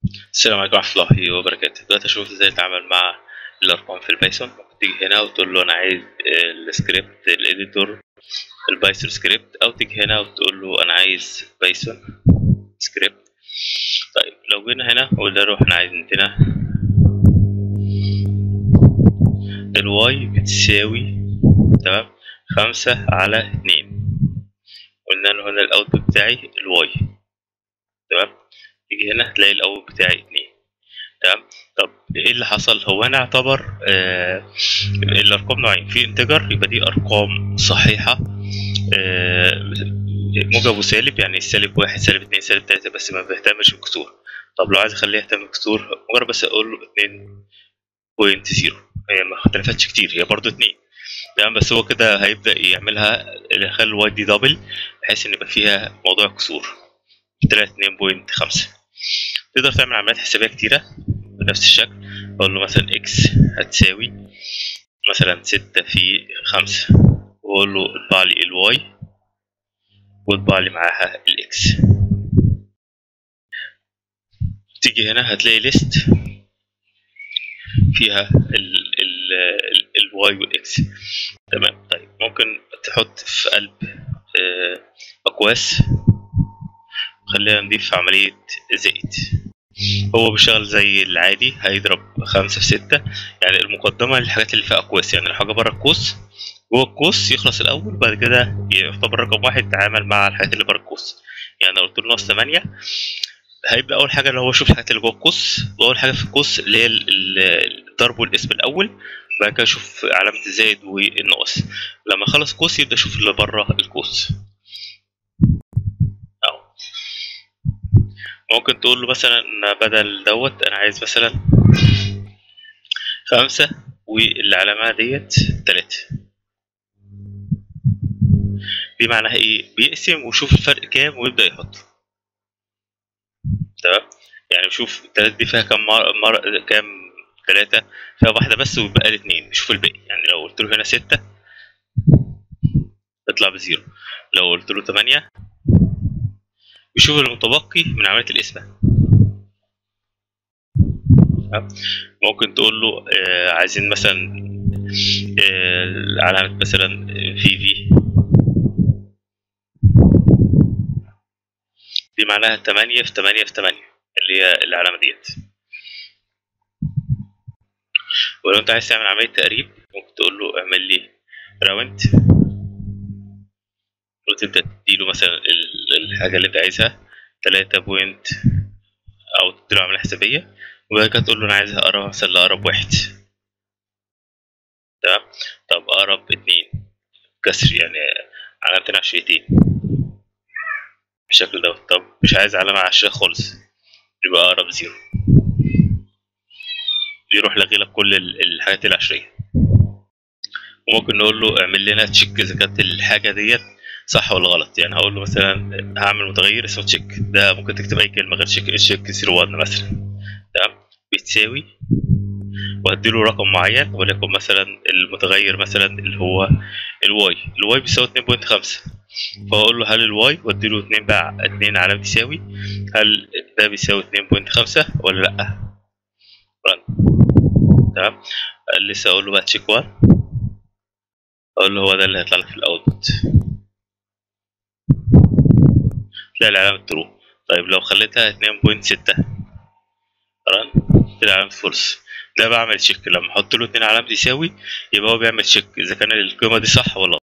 السلام عليكم ورحمة الله وبركاته دلوقتي أشوف إزاي أتعامل مع الأرقام في البايثون ممكن تيجي هنا وتقول له أنا عايز السكريبت الإديتور البايثون سكريبت أو تيجي هنا وتقول له أنا عايز بايثون سكريبت طيب لو جينا هنا وقلنا له إحنا عايزين الواي بتساوي تمام خمسة على اتنين قلنا له هنا الأوتبوت بتاعي الواي تمام تيجي هنا هتلاقي الاول بتاعي اتنين تمام طب ايه اللي حصل هو انا اعتبر آه الارقام نوعين في انتجر يبقى دي ارقام صحيحه آه موجب وسالب يعني السالب واحد سالب اتنين سالب تلاته بس ما بيهتمش بالكسور طب لو عايز اخليه يهتم بالكسور مجرد بس اقول له اتنين بوينت زيرو هي ما اختلفتش كتير هي برضو اتنين تمام بس هو كده هيبدا يعملها يخلي الواي دي دبل بحيث ان يبقى فيها موضوع كسور طلعت اتنين بوينت خمسة تقدر تعمل عمليات حسابية كتيرة بنفس الشكل أقول له مثلا إكس هتساوي مثلا ستة في خمسة وأقول له اطبع لي الواي واطبع لي معاها الإكس تيجي هنا هتلاقي ليست فيها ال ال ال الواي والإكس تمام طيب ممكن تحط في قلب أقواس خلينا نضيف عملية زائد هو بيشتغل زي العادي هيضرب خمسة في ستة يعني المقدمة للحاجات اللي فيها أقواس يعني لو حاجة بره القوس جوه القوس يخلص الأول بعد كده يعتبر رقم واحد يتعامل مع الحاجات اللي بره القوس يعني لو قلت له ناقص تمانية هيبدأ أول حاجة اللي هو يشوف الحاجات اللي جوه القوس وأول حاجة في القوس اللي هي الضرب والاسم الأول بعد كده يشوف علامة الزائد والناقص لما يخلص قوس يبدأ يشوف اللي بره القوس ممكن تقول له مثلا بدل دوت انا عايز مثلا خمسة والعلامة ديت تلاتة دي معناها ايه بيقسم ويشوف الفرق كام ويبدأ يحطه تمام يعني يشوف التلاتة دي فيها كام مر... مر... كام تلاتة فيها واحدة بس ويبقى لي اتنين يشوف الباقي يعني لو قلت له هنا ستة يطلع بزيرو لو قلت له تمانية يشوف المتبقي من عملية القسمة ممكن تقول له آه عايزين مثلا آه علامة مثلا في في دي معناها تمانية في تمانية في تمانية اللي هي العلامة ديت ولو انت عايز تعمل عملية تقريب ممكن تقول له اعمل لي راوند وتبدأ تديله مثلا الحاجة اللي انت عايزها تلاتة بوينت أو تديله عملية حسابية وبعد كده تقول له أنا عايزها أقرب مثلا لأقرب واحد تمام طب أقرب اتنين كسر يعني علامتين عشريتين بالشكل دوت طب مش عايز علامة عشرية خالص يبقى أقرب زيرو يروح لغي لك كل الحاجات العشرية وممكن نقول له اعمل لنا تشيك إذا كانت الحاجة ديت صح ولا غلط يعني هقول له مثلا هعمل متغير اسمه تشيك ده ممكن تكتب اي كلمه غير تشيك تشيك 01 مثلا تمام بتساوي وهديله رقم معين وليكن مثلا المتغير مثلا اللي هو الواي الواي بيساوي 2.5 فاقول له هل الواي واديله 2 بقى 2 علامه تساوي هل ده بيساوي 2.5 ولا لا رن تمام لسه اقول له بقى تشيك 1 اقول له هو ده اللي هيطلع لك في الاوتبوت تلاقي العلامة ترو طيب لو خليتها 2.6 رن تلاقي علامة فولس ده بعمل تشيك لما احط له اتنين علامة يساوي يبقى هو بيعمل تشيك اذا كان القيمة دي صح ولا